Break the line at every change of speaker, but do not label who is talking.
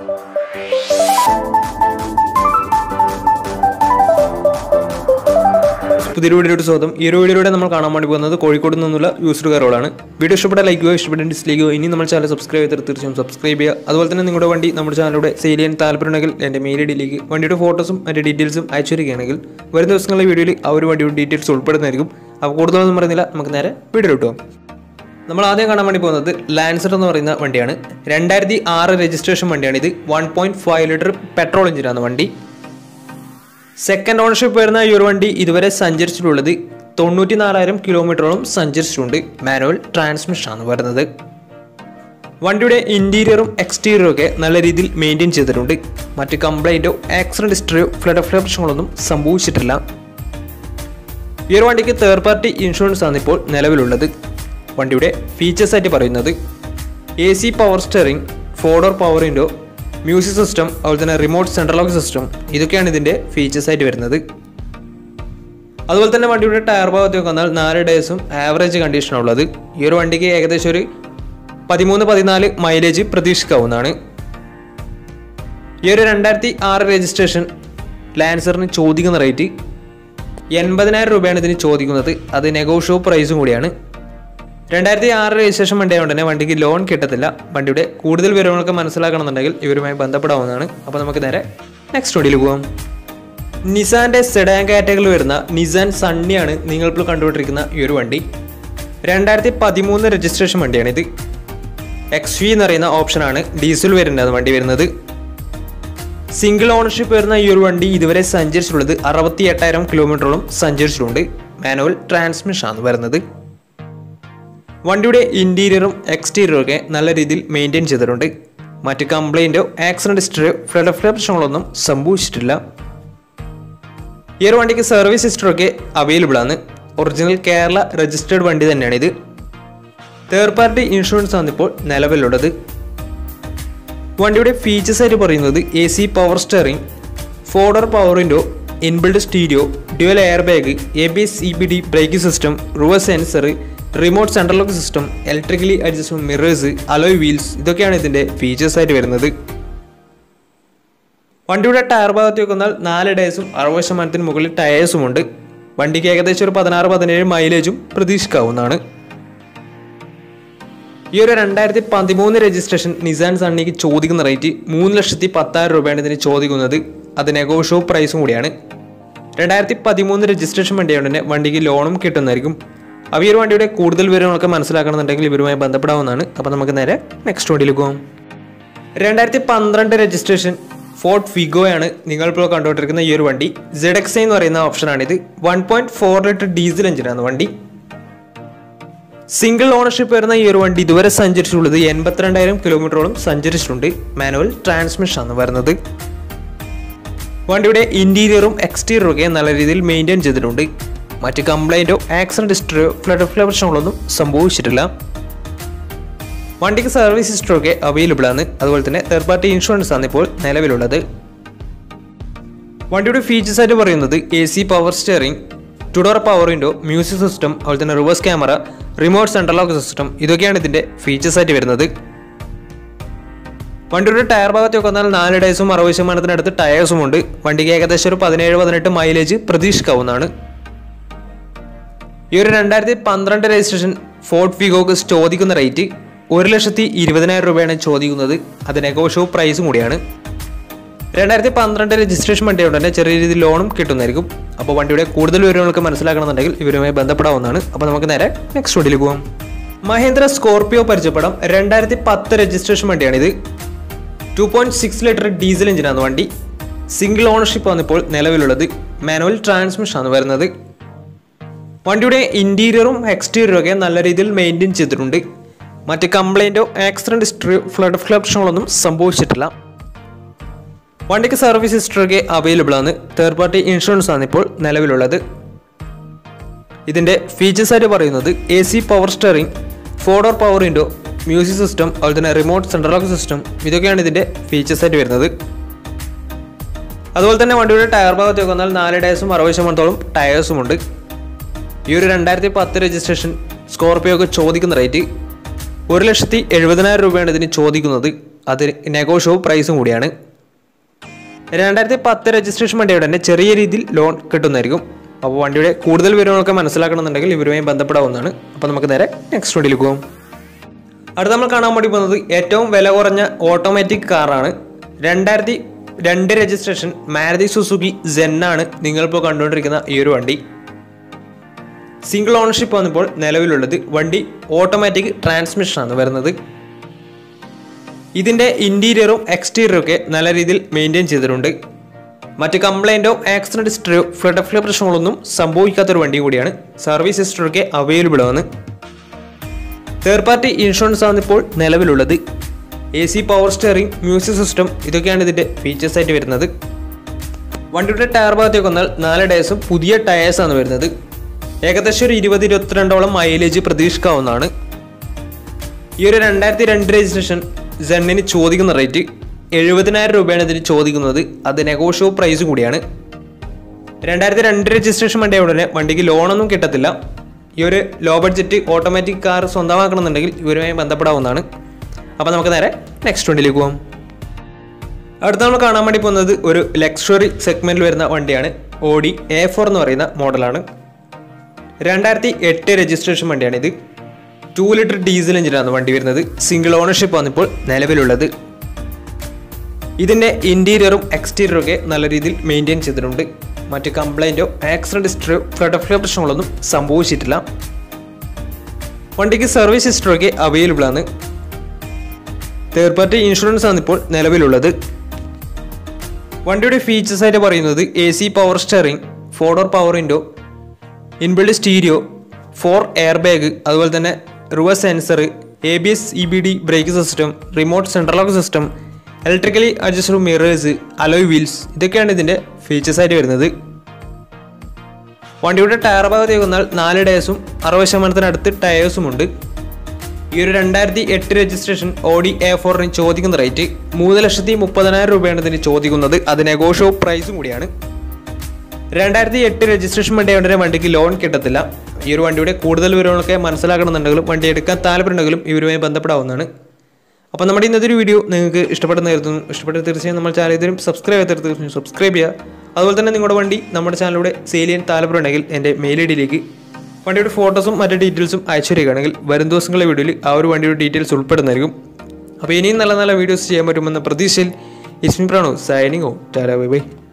പുതിയ വീഡിയോയുടെ സ്വാഗതം ഈ ഒരു വീഡിയോയിലൂടെ നമ്മൾ കാണാൻ വേണ്ടി പോകുന്നത് കോഴിക്കോട് നിന്നുള്ള യൂസർ കാറുകളാണ് വീഡിയോ ഇഷ്ടപ്പെട്ട ലൈക്ക് ചെയ്യുക ഇഷ്ടപ്പെട്ട ഡിസ്ലൈക്ക് ചെയ്യുക ഇനി നമ്മൾ ചാനൽ സബ്സ്ക്രൈബ് ചെയ്ത് തീർച്ചയായും സബ്സ്ക്രൈബ് ചെയ്യുക അതുപോലെ തന്നെ നിങ്ങളുടെ വണ്ടി നമ്മുടെ ചാനലിലൂടെ സെയിൽ ചെയ്യാൻ താല്പര്യമുണ്ടെങ്കിൽ എൻ്റെ മെയിൽ ഐ ഡിയിലേക്ക് വണ്ടിയുടെ ഫോട്ടോസും അതിൻ്റെ ഡീറ്റെയിൽസും അയച്ചു തരികയാണെങ്കിൽ വരും ദിവസങ്ങളിലെ വീഡിയോയിൽ ആ ഒരു വണ്ടിയുടെ ഡീറ്റെയിൽസ് ഉൾപ്പെടുന്നതായിരിക്കും അപ്പോൾ കൂടുതലൊന്നും പറയുന്നില്ല നമുക്ക് നേരെ വീഡിയോ കിട്ടും നമ്മൾ ആദ്യം കാണാൻ വേണ്ടി പോകുന്നത് ലാൻസർ എന്ന് പറയുന്ന വണ്ടിയാണ് രണ്ടായിരത്തി ആറ് രജിസ്ട്രേഷൻ വണ്ടിയാണ് ഇത് one point five litre petrol എഞ്ചിനാണ് വണ്ടി സെക്കൻഡ് ഓണർഷിപ്പ് വരുന്ന ഈ ഒരു വണ്ടി ഇതുവരെ സഞ്ചരിച്ചിട്ടുള്ളത് തൊണ്ണൂറ്റി നാലായിരം കിലോമീറ്ററോളം സഞ്ചരിച്ചിട്ടുണ്ട് മാനുവൽ ട്രാൻസ്മിഷൻ ആണ് വരുന്നത് വണ്ടിയുടെ ഇന്റീരിയറും എക്സ്റ്റീരിയറും ഒക്കെ നല്ല രീതിയിൽ മെയിൻറ്റെയിൻ ചെയ്തിട്ടുണ്ട് മറ്റ് കംപ്ലൈൻറ്റോ ആക്സിഡന്റ് ഹിസ്റ്ററിയോ ഫ്ലഡ് ഓഫ് പ്രശ്നങ്ങളൊന്നും സംഭവിച്ചിട്ടില്ല ഈ ഒരു വണ്ടിക്ക് തേർഡ് പാർട്ടി ഇൻഷുറൻസ് ആണ് ഇപ്പോൾ നിലവിലുള്ളത് വണ്ടിയുടെ ഫീച്ചേഴ്സ് ആയിട്ട് പറയുന്നത് A C power steering four door power window music system അതുപോലെ തന്നെ റിമോട്ട് സെൻട്രൽ ലോക്ക് സിസ്റ്റം ഇതൊക്കെയാണ് ഇതിൻ്റെ ഫീച്ചേഴ്സ് ആയിട്ട് വരുന്നത് അതുപോലെ തന്നെ വണ്ടിയുടെ ടയർ ഭാഗത്തേക്ക് വന്നാൽ നാല് ഡേയ്സും ആവറേജ് കണ്ടീഷനാണ് ഉള്ളത് ഈ ഒരു വണ്ടിക്ക് ഏകദേശം ഒരു പതിമൂന്ന് പതിനാല് മൈലേജ് പ്രതീക്ഷിക്കാവുന്നതാണ് ഈ ഒരു രണ്ടായിരത്തി ആറ് രജിസ്ട്രേഷൻ ലാൻസറിന് ചോദിക്കുന്ന റേറ്റ് എൺപതിനായിരം രൂപയാണ് ഇതിന് ചോദിക്കുന്നത് അത് നെഗോഷ്യോ പ്രൈസും കൂടിയാണ് രണ്ടായിരത്തി ആറ് രജിസ്ട്രേഷൻ വണ്ടി ആയതുകൊണ്ട് തന്നെ വണ്ടിക്ക് ലോൺ കിട്ടത്തില്ല വണ്ടിയുടെ കൂടുതൽ വിവരങ്ങളൊക്കെ മനസ്സിലാക്കണമെന്നുണ്ടെങ്കിൽ ഇവരുമായി ബന്ധപ്പെടാവുന്നതാണ് അപ്പോൾ നമുക്ക് നേരെ നെക്സ്റ്റ് വണ്ടിയിൽ പോകാം നിസാന്റെ സെഡാൻ കാറ്റഗറിയിൽ വരുന്ന നിസാൻ സണ്ണിയാണ് നിങ്ങളിപ്പോൾ കണ്ടുകൊണ്ടിരിക്കുന്ന ഈ ഒരു വണ്ടി രണ്ടായിരത്തി പതിമൂന്ന് രജിസ്ട്രേഷൻ വണ്ടിയാണിത് എക്സ് വി എന്ന് പറയുന്ന ഓപ്ഷനാണ് ഡീസൽ വരുന്നത് വണ്ടി വരുന്നത് സിംഗിൾ ഓണർഷിപ്പ് വരുന്ന ഈ ഒരു വണ്ടി ഇതുവരെ സഞ്ചരിച്ചിട്ടുള്ളത് അറുപത്തി എട്ടായിരം കിലോമീറ്ററോളം സഞ്ചരിച്ചിട്ടുണ്ട് മാനുവൽ ട്രാൻസ്മിഷൻ ആണ് വരുന്നത് വണ്ടിയുടെ ഇന്റീരിയറും എക്സ്റ്റീരിയറും ഒക്കെ നല്ല രീതിയിൽ മെയിൻറ്റെയിൻ ചെയ്തിട്ടുണ്ട് മറ്റ് കംപ്ലൈൻറ്റോ ആക്സിഡന്റ് ഹിസ്റ്ററിയോ ഫ്ലഡ് ഓഫ് പ്രശ്നങ്ങളൊന്നും സംഭവിച്ചിട്ടില്ല ഈ ഒരു വണ്ടിക്ക് സർവീസ് ഹിസ്റ്ററൊക്കെ അവൈലബിൾ ആണ് ഒറിജിനൽ കേരള രജിസ്റ്റേർഡ് വണ്ടി തന്നെയാണ് ഇത് തേർഡ് പാർട്ടി ഇൻഷുറൻസ് ആണ് ഇപ്പോൾ നിലവിലുള്ളത് വണ്ടിയുടെ ഫീച്ചേഴ്സ് ആയിട്ട് പറയുന്നത് A C power steering four door power window inbuilt stereo dual air bag A B S E B D brake system reverse sensor remote central lock system electrically adjustable mirrors alloy wheels ഇതൊക്കെയാണ് ഇതിൻ്റെ features ആയിട്ട് വരുന്നത് വണ്ടിയുടെ tyre ഭാഗത്തേക്ക് വന്നാൽ നാല് ഡേയ്സും അറുപത് ശതമാനത്തിന് മുകളിൽ ടയേഴ്സും ഉണ്ട് വണ്ടിക്ക് ഏകദേശം ഒരു പതിനാറ് പതിനേഴ് മൈലേജും പ്രതീക്ഷിക്കാവുന്നതാണ് ഈ ഒരു രണ്ടായിരത്തി പതിമൂന്ന് രജിസ്ട്രേഷൻ നിസാൻ സണ്ണിക്ക് ചോദിക്കുന്ന റേറ്റ് മൂന്ന് ലക്ഷത്തി പത്തായിരം രൂപയാണ് ഇതിന് ചോദിക്കുന്നത് അത് നെഗോഷ്യോ പ്രൈസും കൂടിയാണ് രണ്ടായിരത്തി പതിമൂന്ന് രജിസ്ട്രേഷൻ വണ്ടിയായതുകൊണ്ട് തന്നെ വണ്ടിക്ക് ലോണും കിട്ടുന്നതായിരിക്കും അപ്പോൾ ഈ ഒരു വണ്ടിയുടെ കൂടുതൽ വിവരങ്ങളൊക്കെ മനസ്സിലാക്കണമെന്നുണ്ടെങ്കിൽ ഇവരുമായി ബന്ധപ്പെടാവുന്നതാണ് അപ്പോൾ നമുക്ക് നേരെ നെക്സ്റ്റ് വണ്ടിയിൽ പോകാം രണ്ടായിരത്തി പന്ത്രണ്ട് രജിസ്ട്രേഷൻ ഫോർട്ട് ഫിഗോയാണ് നിങ്ങളിപ്പോൾ കണ്ടുകൊണ്ടിരിക്കുന്ന ഈ ഒരു വണ്ടി സെഡ് എക്സ് എന്ന് പറയുന്ന ഓപ്ഷനാണിത് one point four litre diesel എഞ്ചിനാണ് വണ്ടി സിംഗിൾ ഓണർഷിപ്പ് വരുന്ന ഈ ഒരു വണ്ടി ഇതുവരെ സഞ്ചരിച്ചിട്ടുള്ളത് എൺപത്തിരണ്ടായിരം കിലോമീറ്ററോളം സഞ്ചരിച്ചിട്ടുണ്ട് മാനുവൽ ട്രാൻസ്മിഷൻ ആണ് വരുന്നത് വണ്ടിയുടെ ഇന്റീരിയറും എക്സ്റ്റീരിയറും ഒക്കെ നല്ല രീതിയിൽ മെയിൻറ്റെയിൻ ചെയ്തിട്ടുണ്ട് മറ്റ് കംപ്ലൈൻറ്റോ ആക്സിഡന്റ് ഹിസ്റ്ററിയോ ഫ്ലഡ് ഓഫ് പ്രശ്നങ്ങളൊന്നും സംഭവിച്ചിട്ടില്ല വണ്ടിക്ക് സർവീസ് ഹിസ്റ്ററി ഒക്കെ അവൈലബിൾ ആണ് അതുപോലെ തന്നെ തേർഡ് പാർട്ടി ഇൻഷുറൻസ് ആണ് ഇപ്പോൾ നിലവിലുള്ളത് വണ്ടിയുടെ ഫീച്ചേഴ്സ് ആയിട്ട് പറയുന്നത് A C power steering two door power window music system അതുപോലെ തന്നെ reverse camera remote central lock system ഇതൊക്കെയാണ് ഇതിന്റെ ഫീച്ചേഴ്സ് ആയിട്ട് വരുന്നത് വണ്ടിയുടെ ടയർ ഭാഗത്തേക്ക് വന്നാൽ നാല് ഡേയ്സും അറുപത് ശതമാനത്തിനടുത്ത് ടയേഴ്സും ഉണ്ട് വണ്ടിക്ക് ഏകദേശം ഒരു പതിനേഴ് പതിനെട്ട് മൈലേജ് പ്രതീക്ഷിക്കാവുന്നതാണ് ഈ ഒരു രണ്ടായിരത്തി പന്ത്രണ്ട് രജിസ്ട്രേഷൻ ഫോർട്ട് ഫിഗോക്ക് ചോദിക്കുന്ന റേറ്റ് ഒരു ലക്ഷത്തി ഇരുപതിനായിരം രൂപയാണ് ചോദിക്കുന്നത് അത് നെഗോഷ്യോ പ്രൈസും കൂടിയാണ് രണ്ടായിരത്തി പന്ത്രണ്ട് രജിസ്ട്രേഷൻ വണ്ടിയുണ്ട് തന്നെ ചെറിയ രീതിയിൽ ലോണും കിട്ടുന്നതായിരിക്കും അപ്പോൾ വണ്ടിയുടെ കൂടുതൽ വിവരങ്ങൾക്ക് മനസ്സിലാക്കണമെന്നുണ്ടെങ്കിൽ ഇവരുമായി ബന്ധപ്പെടാവുന്നതാണ് അപ്പോൾ നമുക്ക് നേരെ നെക്സ്റ്റ് വണ്ടിയിൽ പോകാം മഹേന്ദ്ര സ്കോർപിയോ പരിചയപ്പെടാം രണ്ടായിരത്തി പത്ത് രജിസ്ട്രേഷൻ വണ്ടിയാണിത് two point six litre diesel എഞ്ചിനാണ് വണ്ടി സിംഗിൾ ഓണർഷിപ്പ് ആണ് ഇപ്പോൾ നിലവിലുള്ളത് മാനുവൽ ട്രാൻസ്മിഷൻ ആണ് വരുന്നത് വണ്ടിയുടെ ഇന്റീരിയറും എക്സ്റ്റീരിയറും ഒക്കെ നല്ല രീതിയിൽ മെയിൻറ്റെയിൻ ചെയ്തിട്ടുണ്ട് മറ്റ് കംപ്ലൈൻറ്റോ ആക്സിഡന്റ് ഹിസ്റ്ററിയോ ഫ്ലഡ് പ്രശ്നങ്ങളൊന്നും സംഭവിച്ചിട്ടില്ല വണ്ടിക്ക് സർവീസ് ഹിസ്റ്ററി ഒക്കെ അവൈലബിൾ ആണ് തേർഡ് പാർട്ടി ഇൻഷുറൻസ് ആണ് ഇപ്പോൾ നിലവിലുള്ളത് ഇതിൻ്റെ ഫീച്ചേഴ്സ് ആയിട്ട് പറയുന്നത് A C power steering four door power window music system അതുപോലെ തന്നെ റിമോട്ട് സെൻട്രൽ ലോക്ക് സിസ്റ്റം ഇതൊക്കെയാണ് ഇതിൻ്റെ ഫീച്ചേഴ്സ് ആയിട്ട് വരുന്നത് അതുപോലെ തന്നെ വണ്ടിയുടെ ടയർ ഭാഗത്തേക്ക് വന്നാൽ നാല് ഡേയ്സും അറുപത് ശതമാനത്തോളം ടയേഴ്സും ഉണ്ട് ഈ ഒരു രണ്ടായിരത്തി പത്ത് രജിസ്ട്രേഷൻ സ്കോർപിയോക്ക് ചോദിക്കുന്ന റേറ്റ് ഒരു ലക്ഷത്തി എഴുപതിനായിരം രൂപയാണ് ഇതിന് ചോദിക്കുന്നത് അത് നെഗോഷോ പ്രൈസും കൂടിയാണ് രണ്ടായിരത്തി പത്ത് രജിസ്ട്രേഷൻ വണ്ടിയുടെ തന്നെ ചെറിയ രീതിയിൽ ലോൺ കിട്ടുന്നതായിരിക്കും അപ്പോൾ വണ്ടിയുടെ കൂടുതൽ വിവരങ്ങളൊക്കെ മനസ്സിലാക്കണമെന്നുണ്ടെങ്കിൽ ഇവരുമായി ബന്ധപ്പെടാവുന്നതാണ് അപ്പോൾ നമുക്ക് നേരെ നെക്സ്റ്റ് വണ്ടിയിൽ പോകാം അടുത്ത നമ്മൾ കാണാൻ വേണ്ടി പോകുന്നത് ഏറ്റവും വില കുറഞ്ഞ ഓട്ടോമാറ്റിക് കാറാണ് രണ്ടായിരത്തി രണ്ട് രജിസ്ട്രേഷൻ മാരുതി സുസുക്കി സെന്നാണ് നിങ്ങളിപ്പോൾ കണ്ടുകൊണ്ടിരിക്കുന്ന ഈ ഒരു വണ്ടി സിംഗിൾ ഓണർഷിപ്പ് വന്നപ്പോൾ നിലവിലുള്ളത് വണ്ടി ഓട്ടോമാറ്റിക് ട്രാൻസ്മിഷനാണ് വരുന്നത് ഇതിൻ്റെ ഇൻറ്റീരിയറും എക്സ്റ്റീരിയറും ഒക്കെ നല്ല രീതിയിൽ മെയിൻറ്റെയിൻ ചെയ്തിട്ടുണ്ട് മറ്റ് കംപ്ലൈൻറ്റോ ആക്സിഡൻറ്റ് ഹിസ്റ്ററിയോ ഫ്ലഡ് ഫ്ലോ പ്രശ്നങ്ങളൊന്നും സംഭവിക്കാത്തൊരു വണ്ടി കൂടിയാണ് സർവീസ് ഹിസ്റ്ററൊക്കെ അവൈലബിൾ ആണ് തേർഡ് പാർട്ടി ഇൻഷുറൻസ് ആണ് ഇപ്പോൾ നിലവിലുള്ളത് A C power steering music system ഇതൊക്കെയാണ് ഇതിൻ്റെ ഫീച്ചേഴ്സ് ആയിട്ട് വരുന്നത് വണ്ടിയുടെ ടയർ ഭാഗത്തേക്ക് വന്നാൽ നാല് ടയേഴ്സും പുതിയ ടയേഴ്സാണ് വരുന്നത് ഏകദേശം ഒരു ഇരുപത് ഇരുപത്തിരണ്ടോളം മൈലേജ് പ്രതീക്ഷിക്കാവുന്നതാണ് ഈ ഒരു രണ്ടായിരത്തി രണ്ട് രജിസ്ട്രേഷൻ സെന്നിന് ചോദിക്കുന്ന റേറ്റ് എഴുപതിനായിരം രൂപയാണ് ഇതിന് ചോദിക്കുന്നത് അത് നെഗോഷ്യോ പ്രൈസ് കൂടിയാണ് രണ്ടായിരത്തി രണ്ട് രജിസ്ട്രേഷൻ വണ്ടി ഉടനെ വണ്ടിക്ക് ലോണൊന്നും കിട്ടത്തില്ല ഈ ഒരു ലോ ബഡ്ജറ്റ് ഓട്ടോമാറ്റിക് കാർ സ്വന്തമാക്കണമെന്നുണ്ടെങ്കിൽ ഇവരുമായി ബന്ധപ്പെടാവുന്നതാണ് അപ്പോൾ നമുക്ക് നേരെ നെക്സ്റ്റ് വണ്ടിയിലേക്ക് പോകാം അടുത്ത നമ്മൾ കാണാൻ വേണ്ടി പോകുന്നത് ഒരു ലക്ഷറി സെഗ്മെന്റിൽ വരുന്ന വണ്ടിയാണ് ഓഡി എ ഫോർ എന്ന് പറയുന്ന മോഡലാണ് രണ്ടായിരത്തി എട്ട് രജിസ്ട്രേഷൻ വണ്ടിയാണ് ഇത് ടു ലിറ്റർ ഡീസൽ എഞ്ചിനാണ് വണ്ടി വരുന്നത് സിംഗിൾ ഓണർഷിപ്പ് ആണ് ഇപ്പോൾ നിലവിലുള്ളത് ഇതിൻ്റെ ഇൻറ്റീരിയറും എക്സ്റ്റീരിയറും ഒക്കെ നല്ല രീതിയിൽ മെയിൻറ്റെയിൻ ചെയ്തിട്ടുണ്ട് മറ്റ് കംപ്ലൈൻറ്റോ ആക്സിഡൻറ്റ് ഹിസ്റ്ററിയോ ഫ്ലഡ് ഫ്ലോ പ്രശ്നങ്ങളൊന്നും സംഭവിച്ചിട്ടില്ല വണ്ടിക്ക് സർവീസ് ഹിസ്റ്ററൊക്കെ അവൈലബിൾ ആണ് തേർഡ് പാർട്ടി ഇൻഷുറൻസ് ആണ് ഇപ്പോൾ നിലവിലുള്ളത് വണ്ടിയുടെ ഫീച്ചേഴ്സ് ആയിട്ട് പറയുന്നത് A C power steering four door power window inbuilt stereo four air bag അതുപോലെ തന്നെ reverse sensor A B S E B D brake system remote central lock system electrically adjusted mirrors alloy wheels ഇതൊക്കെയാണ് ഇതിൻ്റെ features ആയിട്ട് വരുന്നത് വണ്ടിയുടെ tyre ഭാഗത്തേക്ക് വന്നാൽ നാല് ടയേഴ്സും അറുപത് ശതമാനത്തിനടുത്ത് ടയേഴ്സും ഉണ്ട് ഈ ഒരു രണ്ടായിരത്തി എട്ട് രജിസ്ട്രേഷൻ ഓഡി എ ഫോറിന് ചോദിക്കുന്ന റേറ്റ് മൂന്ന് ലക്ഷത്തി മുപ്പതിനായിരം രൂപയാണ് ഇതിന് ചോദിക്കുന്നത് അത് നെഗോഷോ പ്രൈസും കൂടിയാണ് രണ്ടായിരത്തി എട്ട് രജിസ്ട്രേഷൻ വണ്ടി ആയതുകൊണ്ട് വണ്ടിക്ക് ലോൺ കിട്ടത്തില്ല ഈ ഒരു വണ്ടിയുടെ കൂടുതൽ വിവരങ്ങളൊക്കെ മനസ്സിലാക്കണമെന്നുണ്ടെങ്കിലും വണ്ടി എടുക്കാൻ താല്പര്യമുണ്ടെങ്കിലും ഇവരുമായി ബന്ധപ്പെടാവുന്നതാണ് അപ്പോൾ നമ്മുടെ ഇന്നത്തെ ഒരു വീഡിയോ നിങ്ങൾക്ക് ഇഷ്ടപ്പെടുന്ന കരുതുന്നു ഇഷ്ടപ്പെട്ട തീർച്ചയായും നമ്മൾ ചാനൽ ഇതിലും സബ്സ്ക്രൈബ് ചെയ്ത് തീർച്ചയായും സബ്സ്ക്രൈബ് ചെയ്യുക അതുപോലെ തന്നെ നിങ്ങളുടെ വണ്ടി നമ്മുടെ ചാനലിലൂടെ സെയിൽ ചെയ്യാൻ താല്പര്യമുണ്ടെങ്കിൽ എൻ്റെ മെയിൽ ഐ ഡിയിലേക്ക് വണ്ടിയുടെ ഫോട്ടോസും മറ്റു ഡീറ്റെയിൽസും അയച്ചു തരികയാണെങ്കിൽ വരും ദിവസങ്ങളിലെ വീഡിയോയിൽ ആ ഒരു വണ്ടിയുടെ ഡീറ്റെയിൽസ് ഉൾപ്പെടുന്നതായിരിക്കും അപ്പോൾ ഇനിയും നല്ല നല്ല വീഡിയോസ് ചെയ്യാൻ പറ്റുമെന്ന പ്രതീക്ഷയിൽ ഇസ്മി പ്രാണോ സൈനിങ് ഓ ടാരാ ബൈ ബൈ